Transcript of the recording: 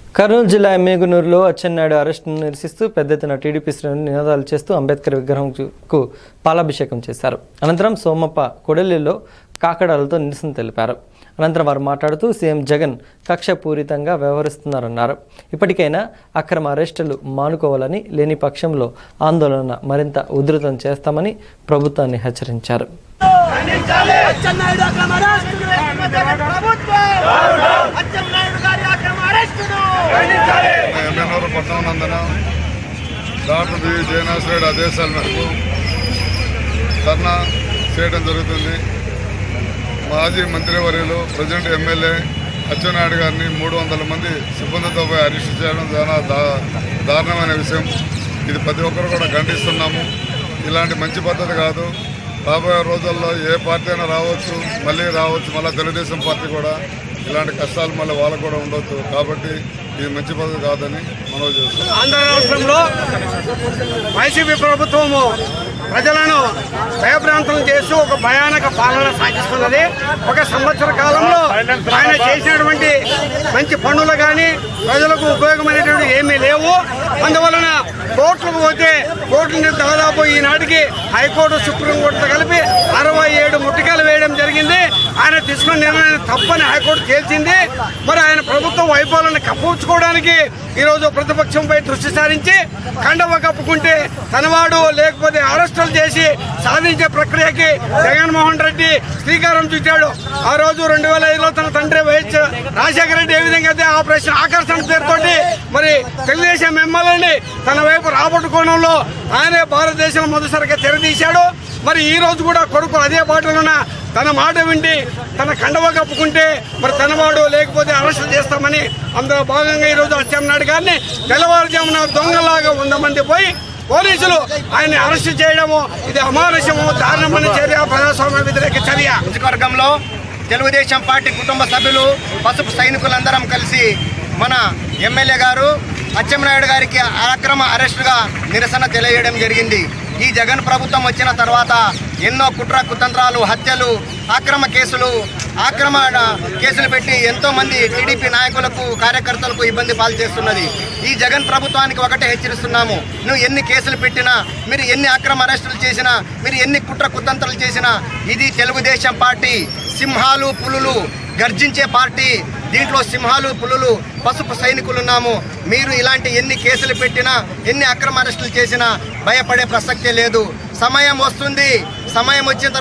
కర్నూలు జిల్లా ఎమ్మిగునూరులో అచ్చెన్నాయుడు అరెస్టును నిరసిస్తూ పెద్ద ఎత్తున టీడీపీ శ్రేణులు నినాదాలు చేస్తూ అంబేద్కర్ విగ్రహంకు పాలాభిషేకం చేశారు అనంతరం సోమప్ప కొడలిలో కాకడాలతో నిరసన తెలిపారు అనంతరం వారు మాట్లాడుతూ సీఎం జగన్ కక్షపూరితంగా వ్యవహరిస్తున్నారన్నారు ఇప్పటికైనా అక్రమ అరెస్టులు మానుకోవాలని లేని పక్షంలో ఆందోళన మరింత ఉధృతం చేస్తామని ప్రభుత్వాన్ని హెచ్చరించారు అచ్చెన్నాయుడు అక్రమ అరెస్టును ప్రభుత్వం అచ్చెన్నాయుడు గారి అక్రమ అరెస్టును ఎమ్మెల్యేలు పట్టణం నందన డాక్టర్ బి జయనాథ్ ఆదేశాల మేరకు ధర్నా చేయడం జరుగుతుంది మాజీ మంత్రివర్యులు ప్రజెంట్ ఎమ్మెల్యే అచ్చెన్నాయుడు గారిని మూడు వందల మంది సిబ్బందితో పోయి అరెస్ట్ చేయడం చాలా దా దారుణమైన విషయం ఇది ప్రతి ఒక్కరు కూడా ఖండిస్తున్నాము ఇలాంటి మంచి పద్ధతి కాదు రాబోయే రోజుల్లో ఏ పార్టీ అయినా రావచ్చు మళ్ళీ రావచ్చు మళ్ళీ తెలుగుదేశం పార్టీ కూడా ఇలాంటి కష్టాలు మళ్ళీ వాళ్ళకు కూడా ఉండొచ్చు కాబట్టి ఇది మంచి పద్ధతి కాదని మనవి చేస్తున్నాం ఆంధ్ర రాష్ట్రంలో వైసీపీ ప్రభుత్వము ప్రజలను భయభ్రాంతులను చేస్తూ ఒక భయానక పాలన సాగిస్తున్నది ఒక సంవత్సర కాలంలో ఆయన చేసినటువంటి మంచి పనులు కానీ ప్రజలకు ఉపయోగమైనటువంటి ఏమీ లేవు అందువలన కోర్టులకు పోతే కోర్టుని దాదాపు ఈనాటికి హైకోర్టు సుప్రీంకోర్టుతో కలిపి అరవై ఏడు ముట్టికాలు వేయడం జరిగింది ఆయన తీసుకున్న నిర్ణయం తప్పని హైకోర్టు తేల్చింది మరి ఆయన ప్రభుత్వం వైఫల్యాన్ని కప్పుకోవడానికి ఈరోజు ప్రతిపక్షంపై దృష్టి సారించి కండవ కప్పుకుంటే తనవాడు లేకపోతే అరెస్టులు చేసి సాధించే ప్రక్రియకి జగన్మోహన్ రెడ్డి శ్రీకారం చుట్టాడు ఆ రోజు రెండు వేల ఐదులో తన తండ్రి వైఎస్ రాజశేఖర రెడ్డి ఏ విధంగా అయితే ఆపరేషన్ ఆకర్షణ పేరుతోటి మరి తెలుగుదేశం ఎమ్మెల్యేని తన వైపు రాబట్టుకోవడంలో ఆయనే భారతదేశంలో మొదటిసారిగా తెరదీశాడు మరి ఈ రోజు కూడా కొడుకు అదే బాటలోన తన మాట వింటి తన కండవ కప్పుకుంటే మరి తనవాడు లేకపోతే అరెస్ట్ చేస్తామని అందులో భాగంగా ఈరోజు అచ్చెన్నాయుడు గారిని తెల్లవారుజామున దొంగలాగా వంద మంది పోయి పోలీసులు ఆయన్ని అరెస్ట్ చేయడము ఇది అమానుషము దారుణమైన చర్య ప్రజాస్వామ్య వ్యతిరేక చర్య నియోజకవర్గంలో తెలుగుదేశం పార్టీ కుటుంబ సభ్యులు పసుపు సైనికులందరం కలిసి మన ఎమ్మెల్యే గారు అచ్చెన్నాయుడు గారికి అక్రమ అరెస్టుగా నిరసన తెలియజేయడం జరిగింది ఈ జగన్ ప్రభుత్వం వచ్చిన తర్వాత ఎన్నో కుట్ర కుతంత్రాలు హత్యలు అక్రమ కేసులు ఆక్రమ కేసులు పెట్టి ఎంతో మంది టీడీపీ నాయకులకు కార్యకర్తలకు ఇబ్బంది పాలు చేస్తున్నది ఈ జగన్ ప్రభుత్వానికి ఒకటే హెచ్చరిస్తున్నాము నువ్వు ఎన్ని కేసులు పెట్టినా మీరు ఎన్ని అక్రమ అరెస్టులు చేసినా మీరు ఎన్ని కుట్ర కుతంత్రాలు చేసినా ఇది తెలుగుదేశం పార్టీ సింహాలు పులులు గర్జించే పార్టీ దీంట్లో సింహాలు పులులు పసుపు సైనికులు ఉన్నాము మీరు ఇలాంటి ఎన్ని కేసులు పెట్టినా ఎన్ని అక్రమ అరెస్టులు చేసినా భయపడే ప్రసక్తే లేదు సమయం వస్తుంది సమయం వచ్చిన తర్వాత